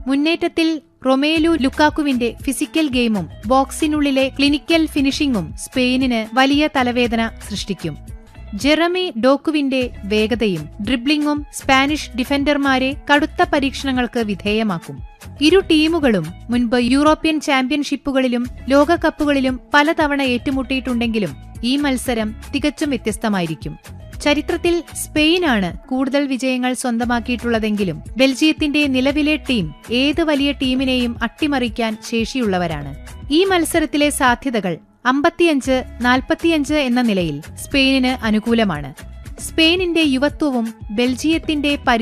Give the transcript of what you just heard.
മുന്നേറ്റത്തിൽ Romelu ലുക്കാക്കുവിന്റെ physical ഗെയിമും ബോക്സിനുള്ളിലെ clinical ഫിനിഷിംഗും സ്പെയിനിന് വലിയ തലവേദന സൃഷ്ടിക്കും ജെറമി ഡോക്കുവിന്റെ വേഗതയും ഡ്രിബ്ലിംഗും സ്പാനിഷ് ഡിഫൻഡർമാരെ കടുത്ത പരീക്ഷണങ്ങൾക്ക് വിധേയമാക്കും ഇരു ടീമുകളും മുൻപ് യൂറോപ്യൻ ചാമ്പ്യൻഷിപ്പുകളിലും ലോകകപ്പുകളിലും പലതവണ ഏറ്റുമുട്ടിയിട്ടുണ്ടെങ്കിലും ഈ മത്സരം തികച്ചും വ്യത്യസ്തമായിരിക്കും ചരിത്രത്തിൽ സ്പെയിനാണ് കൂടുതൽ വിജയങ്ങൾ സ്വന്തമാക്കിയിട്ടുള്ളതെങ്കിലും ബെൽജിയത്തിന്റെ നിലവിലെ ടീം ഏത് വലിയ ടീമിനെയും അട്ടിമറിക്കാൻ ശേഷിയുള്ളവരാണ് ഈ മത്സരത്തിലെ സാധ്യതകൾ അമ്പത്തിയഞ്ച് നാൽപ്പത്തിയഞ്ച് എന്ന നിലയിൽ സ്പെയിനിന് അനുകൂലമാണ് സ്പെയിനിന്റെ യുവത്വവും ബെൽജിയത്തിന്റെ പരി